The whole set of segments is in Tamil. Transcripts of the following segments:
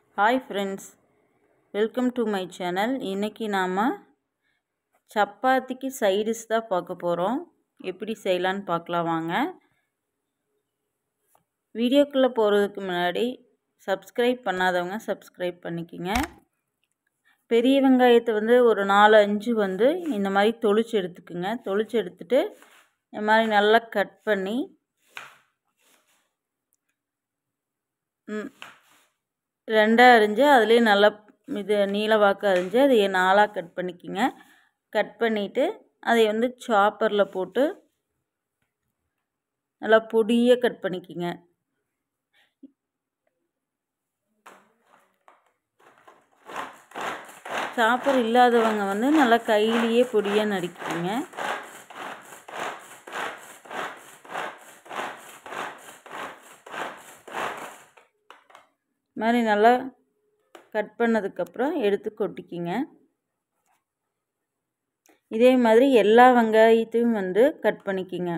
hi friends welcome to my channel இன்றைக்கி நாம் சப்பாத்திக்கு சைடிஷ் தான் பார்க்க போகிறோம் எப்படி செய்யலான்னு பார்க்கலாம் வாங்க வீடியோக்குள்ளே போகிறதுக்கு முன்னாடி சப்ஸ்கிரைப் பண்ணாதவங்க சப்ஸ்கிரைப் பண்ணிக்கோங்க பெரிய வெங்காயத்தை வந்து ஒரு நாலு அஞ்சு வந்து இந்த மாதிரி தொளிச்சு எடுத்துக்குங்க தொளிச்சு எடுத்துட்டு இந்த மாதிரி நல்லா கட் பண்ணி ரெண்டாக அரிஞ்சு அதுலேயே நல்லா இது நீல வாக்கு அரிஞ்சு அதை நாலாக கட் பண்ணிக்கோங்க கட் பண்ணிவிட்டு அதை வந்து சாப்பரில் போட்டு நல்லா பொடியாக கட் பண்ணிக்கோங்க சாப்பர் இல்லாதவங்க வந்து நல்லா கையிலேயே பொடியாக நறுக்கிங்க மாதிரி நல்லா கட் பண்ணதுக்கப்புறம் எடுத்து கொட்டிக்கிங்க இதே மாதிரி எல்லா வெங்காயத்தையும் வந்து கட் பண்ணிக்கிங்க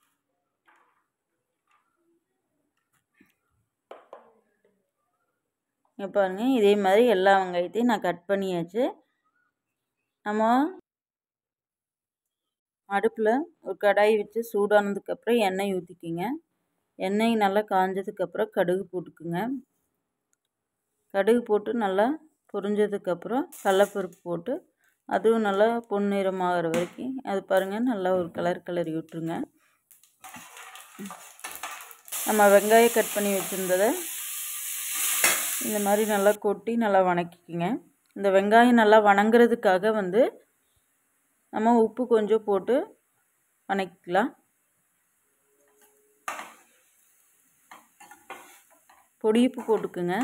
இங்கே பாருங்கள் இதே மாதிரி எல்லா வெங்காயத்தையும் நான் கட் பண்ணியாச்சு நம்ம அடுப்பில் ஒரு கடாய் வச்சு சூடானதுக்கப்புறம் எண்ணெய் ஊற்றிக்கிங்க எண்ணெய் நல்லா காஞ்சதுக்கப்புறம் கடுகு போட்டுக்குங்க கடுகு போட்டு நல்லா பொரிஞ்சதுக்கப்புறம் கடலப்பருப்பு போட்டு அதுவும் நல்லா பொன்னிறமாகிற வரைக்கும் அது பாருங்கள் நல்லா ஒரு கலர் கலரி விட்டுருங்க நம்ம வெங்காயம் கட் பண்ணி வச்சுருந்ததை இந்த மாதிரி நல்லா கொட்டி நல்லா வணக்கிக்குங்க இந்த வெங்காயம் நல்லா வணங்குறதுக்காக வந்து நம்ம உப்பு கொஞ்சம் போட்டு வணக்கிக்கலாம் பொடி உப்பு போட்டுக்குங்க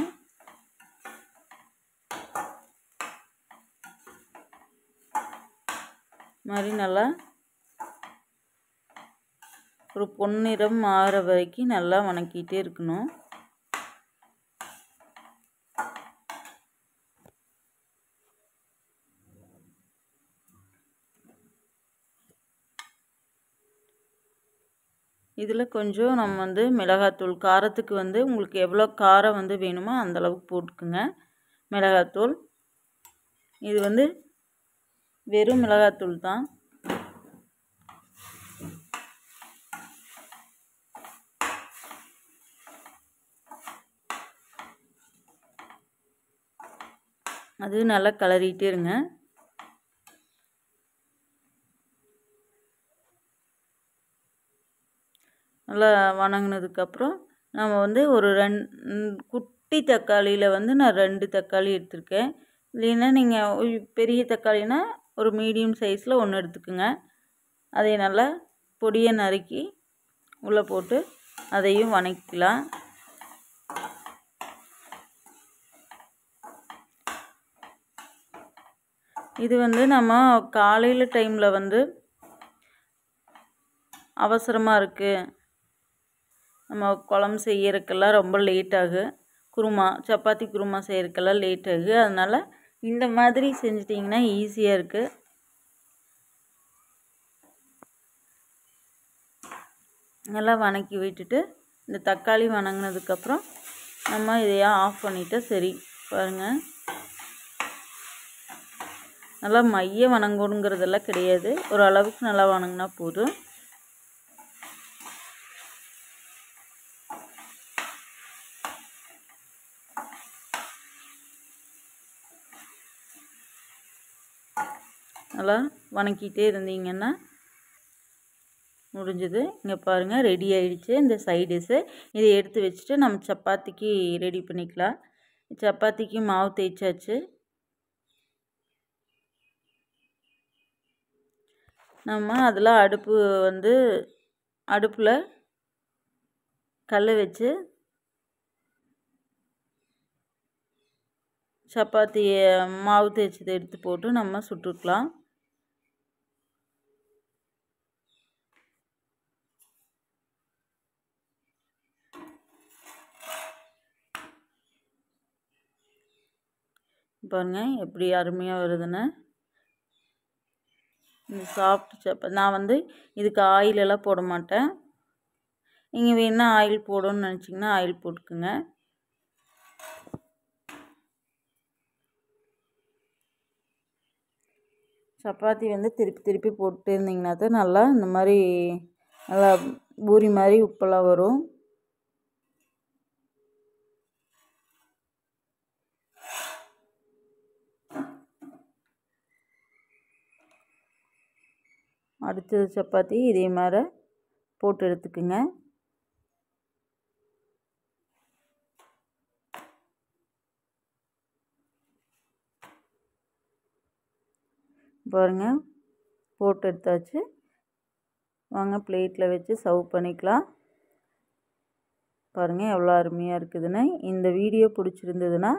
மாதிரி நல்லா ஒரு பொன்னிறம் மாற வரைக்கும் நல்லா வணக்கிட்டே இருக்கணும் இதில் கொஞ்சம் நம்ம வந்து மிளகாத்தூள் காரத்துக்கு வந்து உங்களுக்கு எவ்வளோ காரம் வந்து வேணுமோ அந்தளவுக்கு போட்டுக்குங்க மிளகாத்தூள் இது வந்து வெறும் மிளகாத்தூள் தான் அது நல்லா கலரிட்டே இருங்க நல்லா வணங்கினதுக்கப்புறம் நம்ம வந்து ஒரு ரெண் குட்டி தக்காளியில் வந்து நான் ரெண்டு தக்காளி எடுத்திருக்கேன் இல்லைன்னா நீங்கள் பெரிய தக்காளினா ஒரு மீடியம் சைஸில் ஒன்று எடுத்துக்கோங்க அதை நல்லா பொடியை நறுக்கி உள்ளே போட்டு அதையும் வணக்கிக்கலாம் இது வந்து நம்ம காலையில் டைமில் வந்து அவசரமாக இருக்குது நம்ம குழம்பு செய்யறதுக்கெல்லாம் ரொம்ப லேட் ஆகும் குருமா சப்பாத்தி குருமா செய்யறதுக்கெல்லாம் லேட் ஆகு அதனால் இந்த மாதிரி செஞ்சிட்டிங்கன்னா ஈஸியாக இருக்குது நல்லா வணக்கி விட்டுட்டு இந்த தக்காளி வணங்கினதுக்கப்புறம் நம்ம இதையா ஆஃப் பண்ணிவிட்டு சரி பாருங்கள் நல்லா மைய வணங்கணுங்கிறதெல்லாம் கிடையாது ஒரு அளவுக்கு நல்லா வணங்கினா போதும் நல்லா வணக்கிட்டே இருந்தீங்கன்னா முடிஞ்சது இங்கே பாருங்கள் ரெடி ஆகிடுச்சு இந்த சைடிஷு இதை எடுத்து வச்சுட்டு நம்ம சப்பாத்திக்கு ரெடி பண்ணிக்கலாம் சப்பாத்திக்கு மாவு தேய்ச்சாச்சு நம்ம அதில் அடுப்பு வந்து அடுப்பில் கல் வச்சு சப்பாத்தி மாவு தேய்ச்சதை எடுத்து போட்டு நம்ம சுட்டுக்கலாம் பாருங்கள் எப்படி அருமையாக வருதுன்னு இந்த சாஃப்ட் சப்பா நான் வந்து இதுக்கு ஆயிலெல்லாம் போட மாட்டேன் நீங்கள் வேணால் ஆயில் போடணும்னு நினச்சிங்கன்னா ஆயில் போட்டுக்குங்க சப்பாத்தி வந்து திருப்பி திருப்பி போட்டு இருந்தீங்கன்னா தான் நல்லா இந்த மாதிரி நல்லா பூரி மாதிரி உப்பெல்லாம் வரும் அடுத்தது சப்பாத்தி இதே மாதிரி போட்டு எடுத்துக்குங்க பாருங்கள் போட்டு எடுத்தாச்சு வாங்க பிளேட்டில் வச்சு சர்வ் பண்ணிக்கலாம் பாருங்கள் எவ்வளோ அருமையாக இருக்குதுன்னு இந்த வீடியோ பிடிச்சிருந்ததுன்னா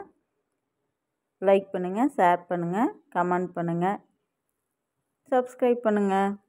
லைக் பண்ணுங்கள் ஷேர் பண்ணுங்கள் கமெண்ட் பண்ணுங்கள் சப்ஸ்கிரைப் பண்ணுங்கள்